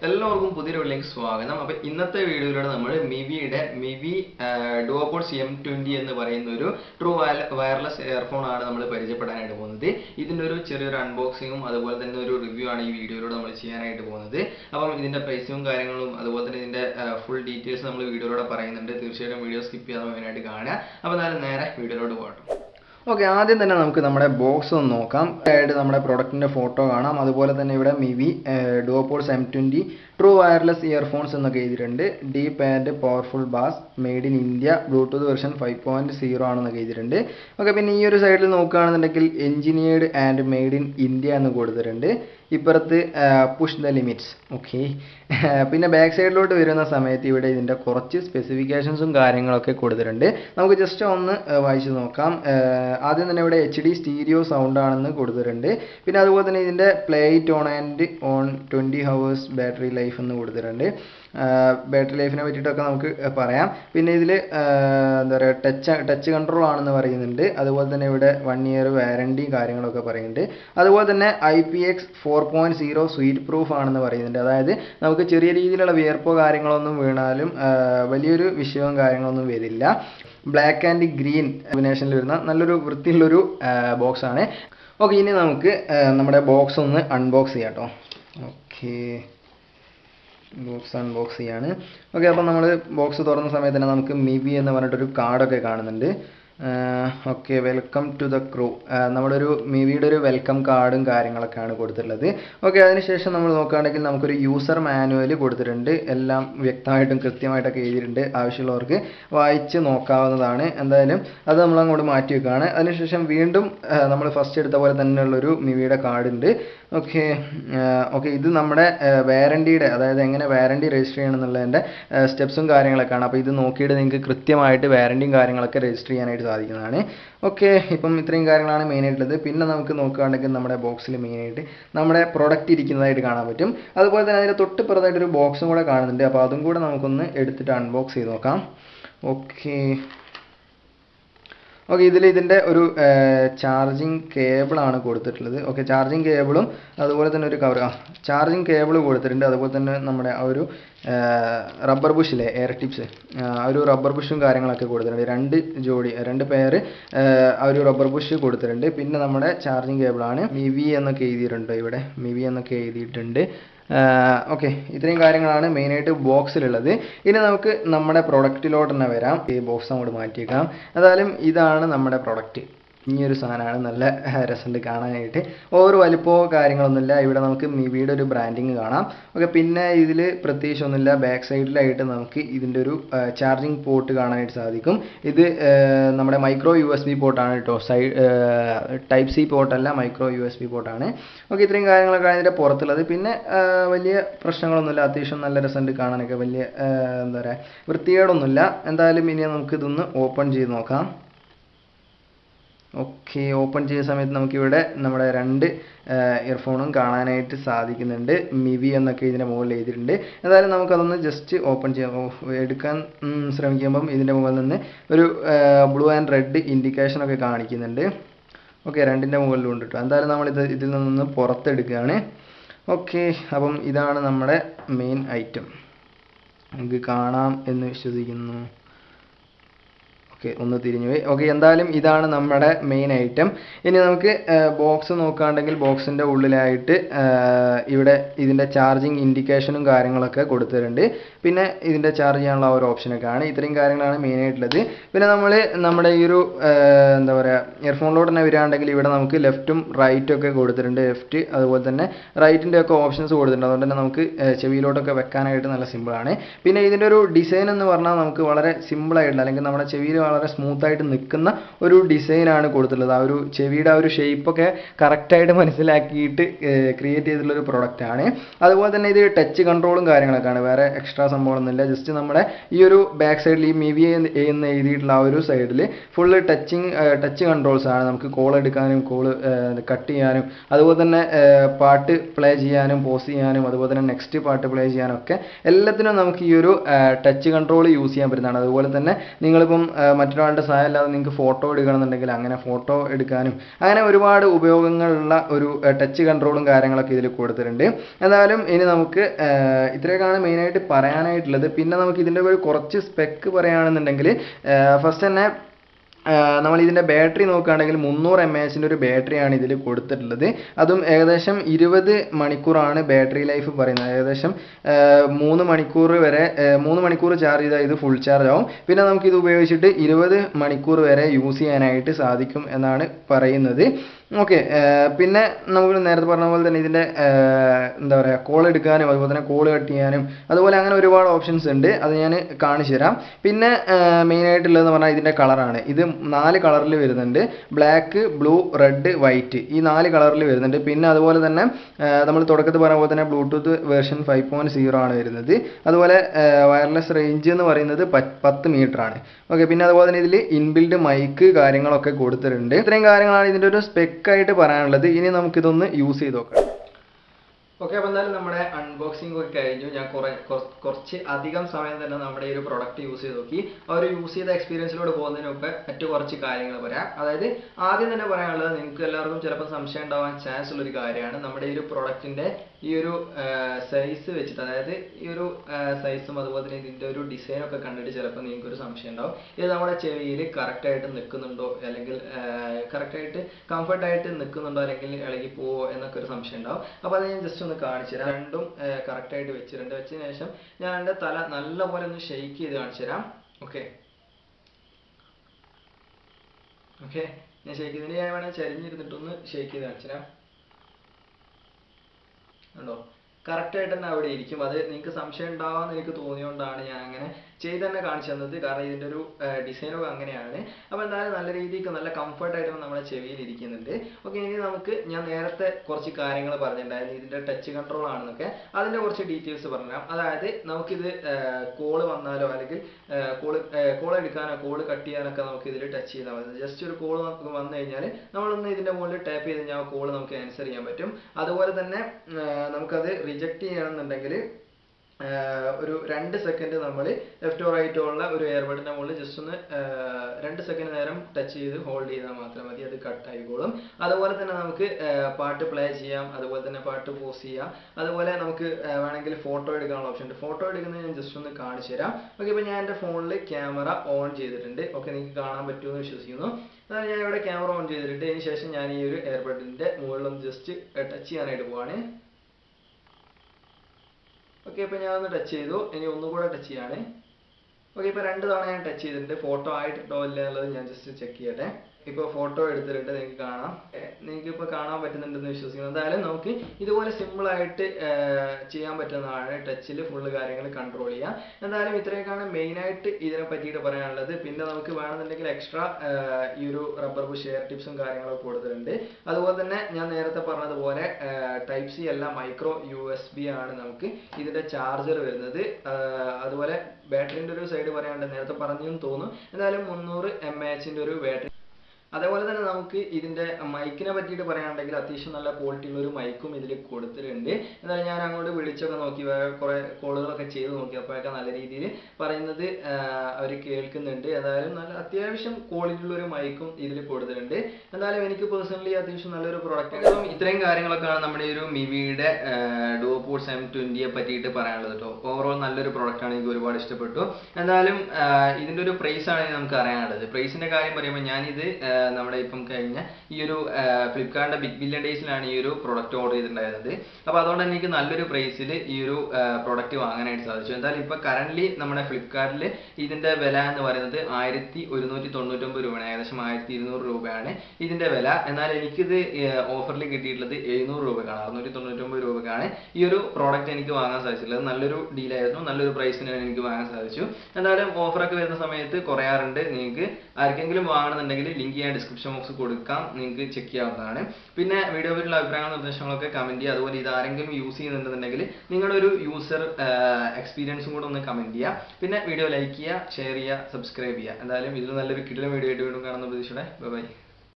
എല്ലാവർക്കും പുതിയ വീഡിയോയിലേക്ക് സ്വാഗതം അപ്പൊ ഇന്നത്തെ വീഡിയോയിലൂടെ നമ്മൾ മിവിയുടെ മിവി ഡുവോപോഡ്സ് എം ട്വന്റി എന്ന് പറയുന്ന ഒരു ട്രൂ വയർലെസ് ഇയർഫോൺ ആണ് നമ്മൾ പരിചയപ്പെടാനായിട്ട് പോകുന്നത് ഇതിന്റെ ഒരു ചെറിയൊരു അൺബോക്സിങ്ങും അതുപോലെ തന്നെ ഒരു റിവ്യൂ ആണ് ഈ വീഡിയോയിലൂടെ നമ്മൾ ചെയ്യാനായിട്ട് പോകുന്നത് അപ്പം ഇതിന്റെ പ്രൈസും കാര്യങ്ങളും അതുപോലെ തന്നെ ഇതിന്റെ ഫുൾ ഡീറ്റെയിൽസ് നമ്മൾ വീഡിയോയിലൂടെ പറയുന്നുണ്ട് തീർച്ചയായിട്ടും വീഡിയോ സ്കിപ്പ് ചെയ്യാതെ മെയിനായിട്ട് കാണുക അപ്പോൾ എന്നാലും നേരെ വീഡിയോയിലോട്ട് പോകട്ടെ ഓക്കെ ആദ്യം തന്നെ നമുക്ക് നമ്മുടെ ബോക്സ് ഒന്ന് നോക്കാം ആയിട്ട് നമ്മുടെ പ്രൊഡക്റ്റിന്റെ ഫോട്ടോ കാണാം അതുപോലെ തന്നെ ഇവിടെ Mivi duopods M twenty true wireless earphones എന്നൊക്കെ എഴുതിയിട്ടുണ്ട് deep and powerful bass made in India Bluetooth version five point zero ആണെന്നൊക്കെ എഴുതിയിട്ടുണ്ട് ഓക്കെ പിന്നെ ഈ ഒരു സൈഡിൽ നോക്കുകയാണെന്നുണ്ടെങ്കിൽ engineered and made in India എന്ന് കൊടുത്തിട്ടുണ്ട് ഇപ്പുറത്ത് പുഷ് ദ ലിമിറ്റ്സ് ഓക്കെ പിന്നെ ബാക്ക് സൈഡിലോട്ട് വരുന്ന സമയത്ത് ഇവിടെ ഇതിൻ്റെ കുറച്ച് സ്പെസിഫിക്കേഷൻസും കാര്യങ്ങളൊക്കെ കൊടുത്തിട്ടുണ്ട് നമുക്ക് ജസ്റ്റ് ഒന്ന് ആ, വായിച്ച് നോക്കാം ആ, ആദ്യം തന്നെ ഇവിടെ എച്ച് ഡി സ്റ്റീരിയോ സൗണ്ട് ആണെന്ന് കൊടുത്തിട്ടുണ്ട് പിന്നെ അതുപോലെ തന്നെ ഇതിൻ്റെ play it on and on twenty hours battery life എന്ന് കൊടുത്തിട്ടുണ്ട് ബാറ്ററി ലൈഫിനെ പറ്റിയിട്ടൊക്കെ നമുക്ക് പറയാം പിന്നെ ഇതിൽ എന്താ പറയുക ടച്ച് ടച്ച് കൺട്രോൾ ആണെന്ന് പറയുന്നുണ്ട് അതുപോലെ തന്നെ ഇവിടെ വൺ ഇയർ വാറണ്ടി കാര്യങ്ങളൊക്കെ പറയുന്നുണ്ട് അതുപോലെ തന്നെ I P X four point zero sweat proof ആണെന്ന് പറയുന്നുണ്ട് അതായത് നമുക്ക് ചെറിയ രീതിയിലുള്ള വിയർപ്പോ കാര്യങ്ങളൊന്നും വീണാലും ആ, വലിയൊരു വിഷയവും കാര്യങ്ങളൊന്നും വരില്ല ബ്ലാക്ക് ആൻഡ് ഗ്രീൻ കോമ്പിനേഷനിൽ വരുന്ന നല്ലൊരു വൃത്തിയുള്ളൊരു ബോക്സ് ആണ് ഓക്കെ ഇനി നമുക്ക് ആ, നമ്മുടെ ബോക്സ് ഒന്ന് അൺബോക്സ് ചെയ്യാം കേട്ടോ ഓക്കേ ബോക്സ് അൺബോക്സ് ചെയ്യാണ് ഓക്കെ അപ്പോൾ നമ്മൾ ബോക്സ് തുറന്ന സമയത്ത് തന്നെ നമുക്ക് മിവി എന്ന് പറഞ്ഞിട്ടൊരു കാർഡൊക്കെ കാണുന്നുണ്ട് okay welcome to the crew നമ്മുടെ ഒരു മിവിയുടെ ഒരു വെൽക്കം കാർഡും കാര്യങ്ങളൊക്കെയാണ് കൊടുത്തിട്ടുള്ളത് ഓക്കെ അതിനുശേഷം നമ്മൾ നോക്കുകയാണെങ്കിൽ നമുക്കൊരു യൂസർ മാനുവൽ കൊടുത്തിട്ടുണ്ട് എല്ലാം വ്യക്തമായിട്ടും കൃത്യമായിട്ടൊക്കെ എഴുതിയിട്ടുണ്ട് ആവശ്യമുള്ളവർക്ക് വായിച്ച് നോക്കാവുന്നതാണ് എന്തായാലും അത് നമ്മൾ അങ്ങോട്ട് മാറ്റി വെക്കുകയാണ് അതിനുശേഷം വീണ്ടും നമ്മൾ ഫസ്റ്റ് എടുത്ത പോലെ തന്നെയുള്ളൊരു മിവിയുടെ കാർഡ് ഉണ്ട് ഓക്കെ ഓക്കെ ഇത് നമ്മുടെ വാറണ്ടിയുടെ അതായത് എങ്ങനെ വാറണ്ടി രജിസ്റ്റർ ചെയ്യണം എന്നുള്ളതിൻ്റെ സ്റ്റെപ്സും കാര്യങ്ങളൊക്കെയാണ് അപ്പോൾ ഇത് നോക്കിയിട്ട് നിങ്ങൾക്ക് കൃത്യമായിട്ട് വാറണ്ടിയും കാര്യങ്ങളൊക്കെ രജിസ്റ്റർ ചെയ്യാനായിട്ട് സാധിക്കുന്നതാണ് ഓക്കെ ഇപ്പം ഇത്രയും കാര്യങ്ങളാണ് മെയിൻ ആയിട്ടുള്ളത് പിന്നെ നമുക്ക് നോക്കുകയാണെങ്കിൽ നമ്മുടെ ബോക്സിൽ മെയിനായിട്ട് നമ്മുടെ പ്രൊഡക്റ്റ് ഇരിക്കുന്നതായിട്ട് കാണാൻ പറ്റും അതുപോലെ തന്നെ അതിൻ്റെ തൊട്ട് പുറത്തായിട്ട് ഒരു ബോക്സും കൂടെ കാണുന്നുണ്ട് അപ്പോൾ അതും കൂടെ നമുക്കൊന്ന് എടുത്തിട്ട് അൺബോക്സ് ചെയ്ത് നോക്കാം ഓക്കെ ഓക്കെ ഇതിൽ ഇതിൻ്റെ ഒരു ചാർജിങ് കേബിളാണ് കൊടുത്തിട്ടുള്ളത് ഓക്കെ ചാർജിങ് കേബിളും അതുപോലെ തന്നെ ഒരു കവർ ആ ചാർജിങ് കേബിൾ കൊടുത്തിട്ടുണ്ട് അതുപോലെ തന്നെ നമ്മുടെ ആ ഒരു റബ്ബർ ബുഷിലെ എയർ ടിപ്സ് ആ ഒരു റബ്ബർ ബുഷും കാര്യങ്ങളൊക്കെ കൊടുത്തിട്ടുണ്ട് രണ്ട് ജോഡി രണ്ട് പെയർ ആ ഒരു റബ്ബർ ബുഷ് കൊടുത്തിട്ടുണ്ട് പിന്നെ നമ്മുടെ ചാർജിങ് കേബിളാണ് മിവി എന്നൊക്കെ എഴുതിയിട്ടുണ്ട് ഇവിടെ മിവി എന്നൊക്കെ എഴുതിയിട്ടുണ്ട് ഓക്കെ ഇത്രയും കാര്യങ്ങളാണ് മെയിനായിട്ട് ബോക്സിലുള്ളത് ഇനി നമുക്ക് നമ്മുടെ പ്രൊഡക്റ്റിലോട്ട് തന്നെ വരാം ഈ ബോക്സ് അങ്ങോട്ട് മാറ്റിയേക്കാം എന്തായാലും ഇതാണ് നമ്മുടെ പ്രൊഡക്റ്റ് ഇനിയൊരു സാധനമാണ് നല്ല രസമുണ്ട് കാണാനായിട്ട് ഓവർ വലിപ്പമോ കാര്യങ്ങളൊന്നുമില്ല ഇവിടെ നമുക്ക് മിവിയുടെ ഒരു ബ്രാൻഡിങ് കാണാം ഓക്കെ പിന്നെ ഇതിൽ പ്രത്യേകിച്ച് ഒന്നുമില്ല ബാക്ക് സൈഡിലായിട്ട് നമുക്ക് ഇതിൻ്റെ ഒരു ചാർജിങ് പോർട്ട് കാണാനായിട്ട് സാധിക്കും ഇത് ആ, നമ്മുടെ മൈക്രോ യു എസ് ബി പോർട്ടാണ് കേട്ടോ സൈഡ് ടൈപ്പ് സി പോർട്ടല്ല മൈക്രോ യു എസ് ബി പോർട്ടാണ് ഓക്കെ ഇത്രയും കാര്യങ്ങളൊക്കെ അതിൻ്റെ പുറത്തുള്ളത് പിന്നെ ആ, വലിയ പ്രശ്നങ്ങളൊന്നുമില്ല അത്യാവശ്യം നല്ല രസമുണ്ട് കാണാനൊക്കെ വലിയ ആ, എന്താ പറയുക വൃത്തികേടൊന്നുമില്ല എന്തായാലും ഇനി നമുക്ക് ഇതൊന്ന് ഓപ്പൺ ചെയ്ത് നോക്കാം ഓക്കെ ഓപ്പൺ ചെയ്യുന്ന സമയത്ത് നമുക്കിവിടെ നമ്മുടെ രണ്ട് ഇയർഫോണും കാണാനായിട്ട് സാധിക്കുന്നുണ്ട് മിവി എന്നൊക്കെ ഇതിൻ്റെ മുകളിൽ എഴുതിയിട്ടുണ്ട് എന്തായാലും നമുക്കതൊന്ന് ജസ്റ്റ് ഓപ്പൺ ചെയ്യാം ഓ, എടുക്കാൻ ഉം, ശ്രമിക്കുമ്പം ഇതിൻ്റെ മുകളിൽ നിന്ന് ഒരു ബ്ലൂ ആൻഡ് റെഡ് ഇൻഡിക്കേഷൻ ഒക്കെ കാണിക്കുന്നുണ്ട് ഓക്കെ രണ്ടിൻ്റെ മുകളിലും ഉണ്ട് കേട്ടോ എന്തായാലും നമ്മൾ ഇത് ഇതിൽ നിന്ന് പുറത്തെടുക്കുകയാണ് ഓക്കെ അപ്പം ഇതാണ് നമ്മുടെ മെയിൻ ഐറ്റം നമുക്ക് കാണാം എന്ന് വിശ്വസിക്കുന്നു ഓക്കെ ഒന്ന് തിരിഞ്ഞു പോയി ഓക്കെ എന്തായാലും ഇതാണ് നമ്മുടെ മെയിൻ ഐറ്റം ഇനി നമുക്ക് ബോക്സ് നോക്കുകയാണെങ്കിൽ ബോക്സിൻ്റെ ഉള്ളിലായിട്ട് ആ, ഇവിടെ ഇതിൻ്റെ ചാർജിങ് ഇൻഡിക്കേഷനും കാര്യങ്ങളൊക്കെ കൊടുത്തിട്ടുണ്ട് പിന്നെ ഇതിൻ്റെ ചാർജ് ചെയ്യാനുള്ള ആ ഒരു ഓപ്ഷനൊക്കെ ആണ് ഇത്രയും കാര്യങ്ങളാണ് മെയിൻ ആയിട്ടുള്ളത് പിന്നെ നമ്മൾ നമ്മുടെ ഈ ഒരു ആ, എന്താ പറയുക ഇയർഫോണിലോട്ട് തന്നെ വരികയാണെങ്കിൽ ഇവിടെ നമുക്ക് ലെഫ്റ്റും റൈറ്റും ഒക്കെ കൊടുത്തിട്ടുണ്ട് ലെഫ്റ്റ് അതുപോലെ തന്നെ റൈറ്റിൻ്റെ ഒക്കെ ഓപ്ഷൻസ് കൊടുത്തിട്ടുണ്ട് അതുകൊണ്ട് തന്നെ നമുക്ക് ആ, ചെവിയിലോട്ടൊക്കെ വെക്കാനായിട്ട് നല്ല സിമ്പിളാണ് പിന്നെ ഇതിൻ്റെ ഒരു ഡിസൈൻ എന്ന് പറഞ്ഞാൽ നമുക്ക് വളരെ സിമ്പിൾ ആയിട്ടുള്ള അല്ലെങ്കിൽ നമ്മുടെ ചെവിയിൽ വളരെ സ്മൂത്ത് ആയിട്ട് നിൽക്കുന്ന ഒരു ഡിസൈനാണ് കൊടുത്തിട്ടുള്ളത് ആ ഒരു ചെവിയുടെ ആ ഒരു ഷേപ്പൊക്കെ കറക്റ്റായിട്ട് മനസ്സിലാക്കിയിട്ട് ക്രിയേറ്റ് ചെയ്തിട്ടുള്ള ഒരു പ്രൊഡക്റ്റ് ആണ് അതുപോലെ തന്നെ ഇത് ടച്ച് കൺട്രോളും കാര്യങ്ങളൊക്കെയാണ് വേറെ എക്സ്ട്രാ സംഭവമൊന്നുമില്ല ജസ്റ്റ് നമ്മുടെ ഈ ഒരു ബാക്ക് സൈഡിൽ ഈ മിവി എന്ന് എഴുതിയിട്ടുള്ള ആ ഒരു സൈഡിൽ ഫുള്ള് ടച്ചിങ് ടച്ച് കൺട്രോൾസ് ആണ് നമുക്ക് കോൾ എടുക്കാനും കോൾ കട്ട് ചെയ്യാനും അതുപോലെ തന്നെ ആ, പാട്ട് പ്ലേ ചെയ്യാനും പോസ് ചെയ്യാനും അതുപോലെ തന്നെ നെക്സ്റ്റ് പാട്ട് പ്ലേ ചെയ്യാനും ഒക്കെ എല്ലാത്തിനും നമുക്ക് ഈ ഒരു ടച്ച് കൺട്രോൾ യൂസ് ചെയ്യാൻ പറ്റുന്നതാണ് അതുപോലെ തന്നെ നിങ്ങളിപ്പം മറ്റൊരാളുടെ സഹായം ഇല്ലാതെ നിങ്ങൾക്ക് ഫോട്ടോ എടുക്കണമെന്നുണ്ടെങ്കിൽ അങ്ങനെ ഫോട്ടോ എടുക്കാനും അങ്ങനെ ഒരുപാട് ഉപയോഗങ്ങളുള്ള ഒരു ടച്ച് കൺട്രോളും കാര്യങ്ങളൊക്കെ ഇതിൽ കൊടുത്തിട്ടുണ്ട് എന്തായാലും ഇനി നമുക്ക് ഏർ ഇത്രയൊക്കെയാണ് മെയിനായിട്ട് പറയാനായിട്ടുള്ളത് പിന്നെ നമുക്ക് ഇതിൻ്റെ ഒരു കുറച്ച് സ്പെക്ക് പറയുകയാണെന്നുണ്ടെങ്കിൽ ഫസ്റ്റ് തന്നെ നമ്മൾ ഇതിൻ്റെ ബാറ്ററി നോക്കുകയാണെങ്കിൽ മുന്നൂറ് എം എച്ചിൻ്റെ ഒരു ബാറ്ററിയാണ് ഇതിൽ കൊടുത്തിട്ടുള്ളത് അതും ഏകദേശം ഇരുപത് മണിക്കൂറാണ് ബാറ്ററി ലൈഫ് പറയുന്നത് ഏകദേശം ആ, മൂന്ന് മണിക്കൂർ വരെ ആ, മൂന്ന് മണിക്കൂർ ചാർജ് ചെയ്താൽ ഇത് ഫുൾ ചാർജ് ആവും പിന്നെ നമുക്ക് ഇത് ഉപയോഗിച്ചിട്ട് ഇരുപത് മണിക്കൂർ വരെ യൂസ് ചെയ്യാനായിട്ട് സാധിക്കും എന്നാണ് പറയുന്നത് ഓക്കെ പിന്നെ നമുക്ക് നേരത്തെ പറഞ്ഞ പോലെ തന്നെ ഇതിൻ്റെ എന്താ പറയുക കോൾ എടുക്കാനും അതുപോലെ തന്നെ കോൾ കട്ട് ചെയ്യാനും അതുപോലെ അങ്ങനെ ഒരുപാട് ഓപ്ഷൻസ് ഉണ്ട് അത് ഞാൻ കാണിച്ചു തരാം പിന്നെ മെയിൻ ആയിട്ടുള്ളതെന്ന് പറഞ്ഞാൽ ഇതിൻ്റെ കളറാണ് ഇത് നാല് കളറിൽ വരുന്നുണ്ട് ബ്ലാക്ക് ബ്ലൂ റെഡ് വൈറ്റ് ഈ നാല് കളറിൽ വരുന്നുണ്ട് പിന്നെ അതുപോലെ തന്നെ നമ്മൾ തുടക്കത്തിൽ പറഞ്ഞ പോലെ തന്നെ Bluetooth version five point zero ആണ് വരുന്നത് അതുപോലെ വയർലെസ് റേഞ്ച് എന്ന് പറയുന്നത് പ- പത്ത് മീറ്റർ ആണ് ഓക്കെ പിന്നെ അതുപോലെ തന്നെ ഇതിൽ ഇൻബിൽഡ് മൈക്ക് കാര്യങ്ങളൊക്കെ കൊടുത്തിട്ടുണ്ട് ഇത്രയും കാര്യങ്ങളാണ് ഇതിൻ്റെ ഒരു സ്പെക്ക് ആയിട്ട് പറയാനുള്ളത് ഇനി നമുക്കിതൊന്ന് യൂസ് ചെയ്ത് നോക്കാം ഓക്കെ അപ്പോൾ എന്തായാലും നമ്മുടെ അൺബോക്സിംഗ് ഒക്കെ കഴിഞ്ഞു ഞാൻ കുറെ കുറ- കുറച്ച് അധികം സമയം തന്നെ നമ്മുടെ ഈ ഒരു പ്രൊഡക്റ്റ് യൂസ് ചെയ്ത് നോക്കി ആ ഒരു യൂസ് ചെയ്ത എക്സ്പീരിയൻസിലൂടെ പോകുന്നതിന് മുമ്പ് മറ്റു കുറച്ച് കാര്യങ്ങൾ പറയാം അതായത് ആദ്യം തന്നെ പറയാനുള്ളത് നിങ്ങൾക്ക് എല്ലാവർക്കും ചിലപ്പോൾ സംശയം ഉണ്ടാവാൻ ചാൻസ് ഉള്ള ഒരു കാര്യമാണ് നമ്മുടെ ഈ ഒരു പ്രൊഡക്റ്റിന്റെ ഈ ഒരു സൈസ് വെച്ചിട്ട് അതായത് ഈ ഒരു സൈസും അതുപോലെ തന്നെ ഇതിന്റെ ഒരു ഡിസൈൻ ഒക്കെ കണ്ടിട്ട് ചിലപ്പോൾ നിങ്ങൾക്ക് ഒരു സംശയം ഉണ്ടാവും ഇത് നമ്മുടെ ചെവിയിൽ കറക്റ്റ് ആയിട്ട് നിൽക്കുന്നുണ്ടോ അല്ലെങ്കിൽ കറക്റ്റ് ആയിട്ട് കംഫർട്ട് ആയിട്ട് നിൽക്കുന്നുണ്ടോ അല്ലെങ്കിൽ ഇളകി പോവോ എന്നൊക്കെ ഒരു സംശയം ഉണ്ടാവും അപ്പോൾ അത് ഞാൻ ജസ്റ്റ് ഒന്ന് കാണിച്ചു തരാം രണ്ടും കറക്റ്റ് ആയിട്ട് വെച്ചിട്ടുണ്ട് വെച്ചതിന് ശേഷം ഞാൻ എൻ്റെ തല നല്ലപോലെ ഒന്ന് ഷെയ്ക്ക് ചെയ്ത് കാണിച്ചു തരാം ഓക്കെ ഓക്കെ ഞാൻ ഷെയ്ക്ക് ചെയ്തതിന് ഞാൻ വേണമെങ്കിൽ ചരിഞ്ഞിരുന്നിട്ടൊന്ന് ഷെയ്ക്ക് ചെയ്ത് കാണിച്ചു തരാം ഉണ്ടോ കറക്റ്റ് ആയിട്ട് തന്നെ അവിടെ ഇരിക്കും അത് നിങ്ങൾക്ക് സംശയം ഉണ്ടാവാന്ന് എനിക്ക് തോന്നിയോണ്ടാണ് ഞാൻ അങ്ങനെ ചെയ്ത് തന്നെ കാണിച്ചു തന്നത് കാരണം ഇതിന്റെ ഒരു ഡിസൈനൊക്കെ അങ്ങനെയാണ് അപ്പോൾ എന്തായാലും നല്ല രീതിക്ക് നല്ല കംഫർട്ട് ആയിട്ട് നമ്മുടെ ചെവിയിൽ ഇരിക്കുന്നുണ്ട് ഓക്കെ ഇനി നമുക്ക് ഞാൻ നേരത്തെ കുറച്ച് കാര്യങ്ങൾ പറഞ്ഞിട്ടുണ്ടായിരുന്നു ഇതിന്റെ ടച്ച് കൺട്രോൾ ആണെന്നൊക്കെ അതിന്റെ കുറച്ച് ഡീറ്റെയിൽസ് പറഞ്ഞുതരാം അതായത് നമുക്കിത് കോള് വന്നാലോ അല്ലെങ്കിൽ കോള് കോൾ എടുക്കാനോ കോള് കട്ട് ചെയ്യാനൊക്കെ നമുക്ക് ഇതിൽ ടച്ച് ചെയ്താൽ മതി ജസ്റ്റ് ഒരു കോൾ വന്നു കഴിഞ്ഞാൽ നമ്മളൊന്ന് ഇതിന്റെ മുകളിൽ ടാപ്പ് ചെയ്ത് കഴിഞ്ഞാൽ കോൾ നമുക്ക് ആൻസർ ചെയ്യാൻ പറ്റും അതുപോലെ തന്നെ ആ, നമുക്കത് റിജക്റ്റ് ചെയ്യണമെന്നുണ്ടെങ്കിൽ ആഹ് ഒരു രണ്ട് സെക്കൻഡ് നമ്മൾ ലെഫ്റ്റോ റൈറ്റോ ഉള്ള ഒരു എയർബഡിന്റെ മുകളിൽ ജസ്റ്റ് ഒന്ന് ആഹ് രണ്ട് സെക്കൻഡ് നേരം ടച്ച് ചെയ്ത് ഹോൾഡ് ചെയ്താൽ മാത്രം മതി അത് കട്ട് ആയിക്കോളും അതുപോലെ തന്നെ നമുക്ക് ആഹ് പാട്ട് പ്ലേ ചെയ്യാം അതുപോലെ തന്നെ പാട്ട് പോസ് ചെയ്യാം അതുപോലെ നമുക്ക് ആഹ് വേണമെങ്കിൽ ഫോട്ടോ എടുക്കാനുള്ള ഓപ്ഷൻ ഉണ്ട് ഫോട്ടോ എടുക്കുന്നത് ഞാൻ ജസ്റ്റ് ഒന്ന് കാണിച്ചു തരാം ഓക്കെ ഇപ്പോൾ ഞാൻ എൻ്റെ ഫോണിൽ ക്യാമറ ഓൺ ചെയ്തിട്ടുണ്ട് ഓക്കെ നിങ്ങൾക്ക് കാണാൻ പറ്റുമെന്ന് വിശ്വസിക്കുന്നു അതാണ് ഞാൻ ഇവിടെ ക്യാമറ ഓൺ ചെയ്തിട്ടുണ്ട് അതിന് ശേഷം ഞാൻ ഈ ഒരു എയർബഡിന്റെ മുകളിൽ ഒന്ന് ജസ്റ്റ് ടച്ച് ചെയ്യാനായിട്ട് പോവാണ് ഓക്കെ ഇപ്പൊ ഞാൻ ഒന്ന് ടച്ച് ചെയ്തു ഇനി ഒന്നുകൂടെ ടച്ച് ചെയ്യാണ് ഓക്കെ ഇപ്പൊ രണ്ട് തവണ ഞാൻ ടച്ച് ചെയ്തിട്ടുണ്ട് ഫോട്ടോ ആയിട്ടുണ്ടോ ഇല്ല എന്നുള്ളത് ഞാൻ ജസ്റ്റ് ചെക്ക് ചെയ്യട്ടെ ഇപ്പോൾ ഫോട്ടോ എടുത്തിട്ടുണ്ട് നിങ്ങൾക്ക് കാണാം നിങ്ങൾക്ക് ഇപ്പോൾ കാണാൻ പറ്റുന്നുണ്ടെന്ന് വിശ്വസിക്കുന്നു എന്തായാലും നമുക്ക് ഇതുപോലെ സിമ്പിൾ ആയിട്ട് ഏർ, ചെയ്യാൻ പറ്റുന്നതാണ് ടച്ചിൽ ഫുള്ള് കാര്യങ്ങൾ കൺട്രോൾ ചെയ്യാം എന്തായാലും ഇത്രയൊക്കെയാണ് മെയിൻ ആയിട്ട് ഇതിനെ പറ്റിയിട്ട് പറയാനുള്ളത് പിന്നെ നമുക്ക് വേണമെന്നുണ്ടെങ്കിൽ എക്സ്ട്രാ ഈ ഒരു റബ്ബർ ബുഷ് എയർ ടിപ്സും കാര്യങ്ങളൊക്കെ കൊടുത്തിട്ടുണ്ട് അതുപോലെ തന്നെ ഞാൻ നേരത്തെ പറഞ്ഞതുപോലെ ടൈപ്പ് സി അല്ല മൈക്രോ യു എസ് ബി ആണ് നമുക്ക് ഇതിന്റെ ചാർജർ വരുന്നത് ആഹ് അതുപോലെ ബാറ്ററിന്റെ ഒരു സൈഡ് പറയാണ്ട് നേരത്തെ പറഞ്ഞു തോന്നുന്നു എന്തായാലും മുന്നൂറ് എം എച്ചിന്റെ ഒരു ബാറ്ററി അതേപോലെ തന്നെ നമുക്ക് ഇതിന്റെ മൈക്കിനെ പറ്റിയിട്ട് പറയുകയാണെങ്കിൽ അത്യാവശ്യം നല്ല ക്വാളിറ്റി ഉള്ള ഒരു മൈക്കും ഇതിൽ കൊടുത്തിട്ടുണ്ട് എന്നാലും ഞാൻ അങ്ങോട്ട് വിളിച്ചൊക്കെ നോക്കി വേറെ കുറെ കോളുകളൊക്കെ ചെയ്ത് നോക്കി അപ്പോഴൊക്കെ നല്ല രീതിയിൽ പറയുന്നത് അവർ കേൾക്കുന്നുണ്ട് എന്തായാലും നല്ല അത്യാവശ്യം ക്വാളിറ്റി ഉള്ള ഒരു മൈക്കും ഇതിൽ കൊടുത്തിട്ടുണ്ട് എന്തായാലും എനിക്ക് പേഴ്സണലി അത്യാവശ്യം നല്ലൊരു പ്രോഡക്റ്റ് അപ്പം ഇത്രയും കാര്യങ്ങളൊക്കെയാണ് നമ്മുടെ ഈ ഒരു മിവിയുടെ ഡുവോപോർട്സ് എം ട്വന്റിയെ പറ്റിയിട്ട് പറയാനുള്ളത് കേട്ടോ ഓവറോൾ നല്ലൊരു പ്രോഡക്റ്റ് ആണ് എനിക്ക് ഒരുപാട് ഇഷ്ടപ്പെട്ടു എന്തായാലും ആഹ് ഇതിന്റെ ഒരു പ്രൈസ് ആണ് ഇനി നമുക്ക് അറിയാനുള്ളത് പ്രൈസിന്റെ കാര്യം പറയുമ്പോൾ ഞാനിത് ആഹ് നമ്മുടെ ഇപ്പം കഴിഞ്ഞ ഈ ഒരു ഫ്ലിപ്കാർട്ടിന്റെ ബിഗ് ബില്യൺ ഡേയ്സിലാണ് ഈ ഒരു പ്രൊഡക്റ്റ് ഓർഡർ ചെയ്തിട്ടുണ്ടായിരുന്നത് അപ്പോൾ അതുകൊണ്ട് തന്നെ എനിക്ക് നല്ലൊരു പ്രൈസിൽ ഈ ഒരു പ്രൊഡക്റ്റ് വാങ്ങാനായിട്ട് സാധിച്ചു എന്തായാലും ഇപ്പൊ കറന്റ് നമ്മുടെ ഫ്ലിപ്കാർട്ടിൽ ഇതിന്റെ വില എന്ന് പറയുന്നത് ആയിരത്തി ഒരുന്നൂറ്റി തൊണ്ണൂറ്റൊമ്പത് രൂപയാണ് ഏകദേശം ആയിരത്തി ഇരുന്നൂറ് രൂപയാണ് ഇതിന്റെ വില എന്നാൽ എനിക്കിത് ഓഫറിൽ കിട്ടിയിട്ടുള്ളത് എഴുന്നൂറ് രൂപക്കാണ് അറുന്നൂറ്റി തൊണ്ണൂറ്റൊമ്പത് രൂപക്കാണ് ഈ ഒരു പ്രോഡക്റ്റ് എനിക്ക് വാങ്ങാൻ സാധിച്ചിട്ടുള്ളത് നല്ലൊരു ഡീലായിരുന്നു നല്ലൊരു പ്രൈസിന് എനിക്ക് വാങ്ങാൻ സാധിച്ചു എന്തായാലും ഓഫറൊക്കെ വരുന്ന സമയത്ത് കുറയാറുണ്ട് നിങ്ങൾക്ക് ആർക്കെങ്കിലും വാങ്ങണമെന്നുണ്ടെങ്കിൽ ലിങ്ക് ഞാൻ ഡിസ്ക്രിപ്ഷൻ ബോക്സ് കൊടുക്കാം നിങ്ങൾക്ക് ചെക്ക് ചെയ്യാവുന്നതാണ് പിന്നെ വീഡിയോ പറ്റിയുള്ള അഭിപ്രായങ്ങളും നിർദ്ദേശങ്ങളൊക്കെ കമന്റ് ചെയ്യുക അതുപോലെ ഇത് ആരെങ്കിലും യൂസ് ചെയ്യുന്നുണ്ടെന്നുണ്ടെങ്കിൽ നിങ്ങളുടെ ഒരു യൂസർ എക്സ്പീരിയൻസും കൂടെ ഒന്ന് കമന്റ് ചെയ്യുക പിന്നെ വീഡിയോ ലൈക്ക് ചെയ്യുക ഷെയർ ചെയ്യുക സബ്സ്ക്രൈബ് ചെയ്യുക എന്തായാലും ഇതിൽ നല്ലൊരു കിടിലം വീഡിയോ ആയിട്ട് വീണ്ടും കാണുന്ന പ്രതീക്ഷയുടെ ബൈ